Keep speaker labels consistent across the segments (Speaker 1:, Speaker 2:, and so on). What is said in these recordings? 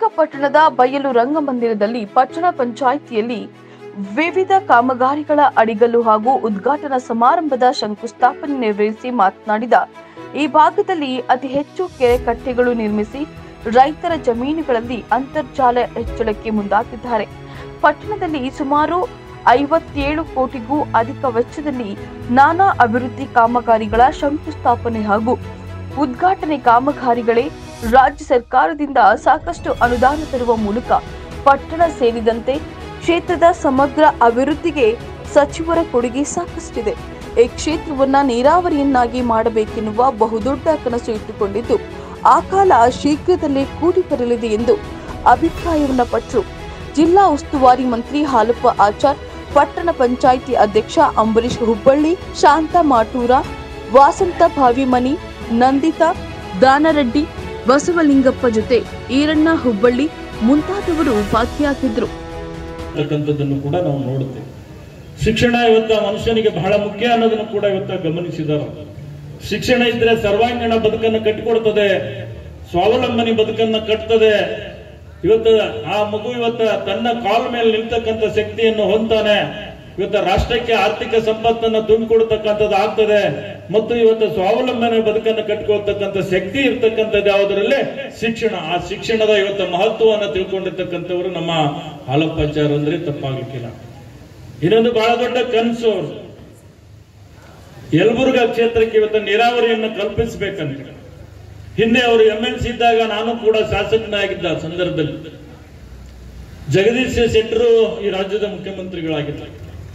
Speaker 1: ಶ್ರೀರಂಗಪಟ್ಟಣದ ಬಯಲು ರಂಗಮಂದಿರದಲ್ಲಿ ಪಟ್ಟಣ ಪಂಚಾಯಿತಿಯಲ್ಲಿ ವಿವಿಧ ಕಾಮಗಾರಿಗಳ ಅಡಿಗಲ್ಲು ಹಾಗೂ ಉದ್ಘಾಟನಾ ಸಮಾರಂಭದ ಶಂಕುಸ್ಥಾಪನೆ ನೆರವೇರಿಸಿ ಮಾತನಾಡಿದ ಈ ಭಾಗದಲ್ಲಿ ಅತಿ ಹೆಚ್ಚು ಕೆರೆ ಕಟ್ಟೆಗಳು ನಿರ್ಮಿಸಿ ರೈತರ ಜಮೀನುಗಳಲ್ಲಿ ಅಂತರ್ಜಾಲ ಹೆಚ್ಚಳಕ್ಕೆ ಮುಂದಾಗಿದ್ದಾರೆ ಪಟ್ಟಣದಲ್ಲಿ ಸುಮಾರು ಐವತ್ತೇಳು ಕೋಟಿಗೂ ಅಧಿಕ ವೆಚ್ಚದಲ್ಲಿ ನಾನಾ ಅಭಿವೃದ್ಧಿ ಕಾಮಗಾರಿಗಳ ಶಂಕುಸ್ಥಾಪನೆ ಹಾಗೂ ಉದ್ಘಾಟನೆ ಕಾಮಗಾರಿಗಳೇ ರಾಜ್ಯ ಸರ್ಕಾರದಿಂದ ಸಾಕಷ್ಟು ಅನುದಾನ ತರುವ ಮೂಲಕ ಪಟ್ಟಣ ಸೇರಿದಂತೆ ಕ್ಷೇತ್ರದ ಸಮಗ್ರ ಅಭಿವೃದ್ಧಿಗೆ ಸಚಿವರ ಕೊಡುಗೆ ಸಾಕಷ್ಟಿದೆ ಈ ಕ್ಷೇತ್ರವನ್ನ ನೀರಾವರಿಯನ್ನಾಗಿ ಮಾಡಬೇಕೆನ್ನುವ ಬಹುದೊಡ್ಡ ಕನಸು ಇಟ್ಟುಕೊಂಡಿದ್ದು ಆ ಕಾಲ ಶೀಘ್ರದಲ್ಲೇ ಕೂಡಿ ಬರಲಿದೆ ಎಂದು ಅಭಿಪ್ರಾಯವನ್ನ ಪಟ್ಟರು ಜಿಲ್ಲಾ ಉಸ್ತುವಾರಿ ಮಂತ್ರಿ ಹಾಲಪ್ಪ ಆಚಾರ್ ಪಟ್ಟಣ ಪಂಚಾಯಿತಿ ಅಧ್ಯಕ್ಷ ಅಂಬರೀಶ್ ಹುಬ್ಬಳ್ಳಿ ಶಾಂತ ಮಾಟೂರ ವಾಸಂತ ಭಾವಿಮನಿ ನಂದಿತಾ ದಾನರೆಡ್ಡಿ ಬಸವಲಿಂಗಪ್ಪ ಜೊತೆ ಈರಣ್ಣ ಹುಬ್ಬಳ್ಳಿ ಮುಂತಾದವರು ಭಾಗಿಯಾಗಿದ್ರು
Speaker 2: ಅಂತಕ್ಕಂಥದ್ದನ್ನು ಕೂಡ ನಾವು ನೋಡುತ್ತೇವೆ ಶಿಕ್ಷಣ ಇವತ್ತ ಮನುಷ್ಯನಿಗೆ ಬಹಳ ಮುಖ್ಯ ಅನ್ನೋದನ್ನು ಕೂಡ ಇವತ್ತ ಗಮನಿಸಿದ್ದಾರೆ ಶಿಕ್ಷಣ ಇದ್ರೆ ಸರ್ವಾಂಗೀಣ ಬದುಕನ್ನು ಕಟ್ಟಿಕೊಡ್ತದೆ ಸ್ವಾವಲಂಬನೆ ಬದುಕನ್ನ ಕಟ್ತದೆ ಇವತ್ತು ಆ ಮಗು ಇವತ್ತ ತನ್ನ ಕಾಲ್ ಮೇಲೆ ನಿಲ್ತಕ್ಕಂಥ ಶಕ್ತಿಯನ್ನು ಹೊಂತಾನೆ ಇವತ್ತ ರಾಷ್ಟ್ರಕ್ಕೆ ಆರ್ಥಿಕ ಸಂಪತ್ತನ್ನು ತುಂಬಿಕೊಡ್ತಕ್ಕಂಥದ್ದು ಆಗ್ತದೆ ಮತ್ತು ಇವತ್ತು ಸ್ವಾವಲಂಬನೆ ಬದುಕನ್ನು ಕಟ್ಟಿಕೊಳ್ತಕ್ಕಂಥ ಶಕ್ತಿ ಇರ್ತಕ್ಕಂಥದ್ದು ಯಾವುದರಲ್ಲೇ ಶಿಕ್ಷಣ ಆ ಶಿಕ್ಷಣದ ಇವತ್ತು ಮಹತ್ವವನ್ನು ತಿಳ್ಕೊಂಡಿರ್ತಕ್ಕಂಥವ್ರು ನಮ್ಮ ಹಾಲಪ್ಪಾಚಾರ ಅಂದ್ರೆ ತಪ್ಪಾಗಲಿಕ್ಕಿಲ್ಲ ಇನ್ನೊಂದು ಬಹಳ ದೊಡ್ಡ ಕನಸು ಅವ್ರು. ಯಲಬುರ್ಗಾ ಕ್ಷೇತ್ರಕ್ಕೆ ಇವತ್ತು ನೀರಾವರಿಯನ್ನು ಕಲ್ಪಿಸಬೇಕಂತ ಹಿಂದೆ ಅವರು ಎಂ ಎಲ್ ಸಿ ಇದ್ದಾಗ ನಾನು ಕೂಡ ಶಾಸಕನಾಗಿದ್ದ ಆ ಸಂದರ್ಭದಲ್ಲಿ ಜಗದೀಶ್ ಶೆಟ್ಟರು ಈ ರಾಜ್ಯದ ಮುಖ್ಯಮಂತ್ರಿಗಳಾಗಿದ್ದರು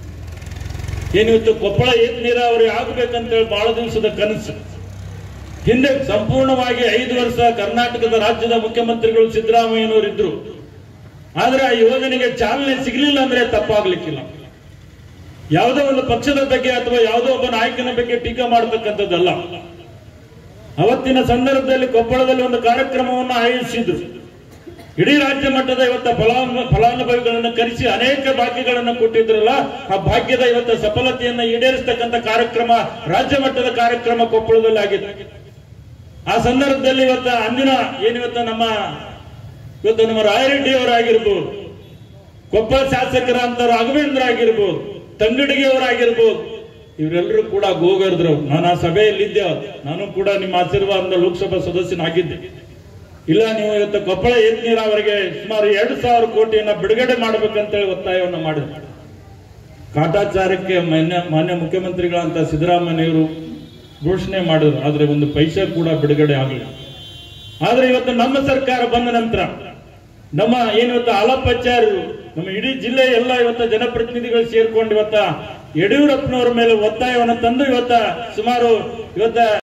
Speaker 2: ಏನಿವತ್ತು ಕೊಪ್ಪಳ ಏತ್ ನೀರಾವರಿ ಆಗ್ಬೇಕಂತೇಳಿ ಬಹಳ ದಿವಸದ ಕನಸು ಹಿಂದೆ ಸಂಪೂರ್ಣವಾಗಿ ಐದು ವರ್ಷ ಕರ್ನಾಟಕದ ರಾಜ್ಯದ ಮುಖ್ಯಮಂತ್ರಿಗಳು ಸಿದ್ದರಾಮಯ್ಯನವರು ಇದ್ರು ಆದ್ರೆ ಆ ಯೋಜನೆಗೆ ಚಾಲನೆ ಸಿಗಲಿಲ್ಲ ಅಂದ್ರೆ ತಪ್ಪಾಗ್ಲಿಕ್ಕಿಲ್ಲ ಯಾವುದೋ ಒಂದು ಪಕ್ಷದ ಬಗ್ಗೆ ಅಥವಾ ಯಾವುದೋ ಒಬ್ಬ ನಾಯಕನ ಬಗ್ಗೆ ಟೀಕಾ ಮಾಡತಕ್ಕಂಥದ್ದಲ್ಲ ಅವತ್ತಿನ ಸಂದರ್ಭದಲ್ಲಿ ಕೊಪ್ಪಳದಲ್ಲಿ ಒಂದು ಕಾರ್ಯಕ್ರಮವನ್ನು ಆಯೋಜಿಸಿದ್ರು ಇಡೀ ರಾಜ್ಯ ಮಟ್ಟದ ಇವತ್ತ ಫಲಾನು ಫಲಾನುಭವಿಗಳನ್ನು ಕರೆಸಿ ಅನೇಕ ಭಾಗ್ಯಗಳನ್ನು ಕೊಟ್ಟಿದ್ರಲ್ಲ ಆ ಭಾಗ್ಯದ ಇವತ್ತ ಸಫಲತೆಯನ್ನ ಈಡೇರಿಸತಕ್ಕಂಥ ಕಾರ್ಯಕ್ರಮ ರಾಜ್ಯ ಮಟ್ಟದ ಕಾರ್ಯಕ್ರಮ ಕೊಪ್ಪಳದಲ್ಲಿ ಆಗಿತ್ತು ಆ ಸಂದರ್ಭದಲ್ಲಿ ಇವತ್ತ ಅಂದಿನ ಏನಿವತ್ತ ನಮ್ಮ ಇವತ್ತು ನಮ್ಮ ರಾಯರೆಡ್ಡಿ ಅವರಾಗಿರ್ಬೋದು ಕೊಪ್ಪಳ ಶಾಸಕರ ಅಂತ ರಾಘವೇಂದ್ರ ಆಗಿರ್ಬೋದು ತಂಗಡಿಗೆ ಅವರಾಗಿರ್ಬೋದು ಇವರೆಲ್ಲರೂ ಕೂಡ ಗೋಗರ್ದ್ರು ನಾನು ಆ ಸಭೆಯಲ್ಲಿದ್ದೆ ನಾನು ಕೂಡ ನಿಮ್ಮ ಆಶೀರ್ವಾದದಿಂದ ಲೋಕಸಭಾ ಸದಸ್ಯನಾಗಿದ್ದೆ ಇಲ್ಲ ನೀವು ಇವತ್ತು ಕೊಪ್ಪಳ ಏತ್ ನೀರಾವರಿಗೆ ಸುಮಾರು ಎರಡು ಸಾವಿರ ಕೋಟಿಯನ್ನ ಬಿಡುಗಡೆ ಮಾಡಬೇಕಂತೇಳಿ ಒತ್ತಾಯವನ್ನು ಮಾಡಿದ್ರು ಕಾಟಾಚಾರಕ್ಕೆ ಮಾನ್ಯ ಮಾನ್ಯ ಮುಖ್ಯಮಂತ್ರಿಗಳಂತ ಸಿದ್ದರಾಮಯ್ಯವರು ಘೋಷಣೆ ಮಾಡಿದ್ರು ಆದ್ರೆ ಒಂದು ಪೈಸೆ ಕೂಡ ಬಿಡುಗಡೆ ಆಗಲಿಲ್ಲ ಆದ್ರೆ ಇವತ್ತು ನಮ್ಮ ಸರ್ಕಾರ ಬಂದ ನಂತರ ನಮ್ಮ ಏನಿವತ್ತು ಆಲಪ್ಪಚಾರ್ಯರು ನಮ್ಮ ಇಡೀ ಜಿಲ್ಲೆ ಎಲ್ಲ ಇವತ್ತ ಜನಪ್ರತಿನಿಧಿಗಳು ಸೇರ್ಕೊಂಡು ಇವತ್ತ ಯಡಿಯೂರಪ್ಪನವರ ಮೇಲೆ ಒತ್ತಾಯವನ್ನು ತಂದು ಇವತ್ತ ಸುಮಾರು ಇವತ್ತ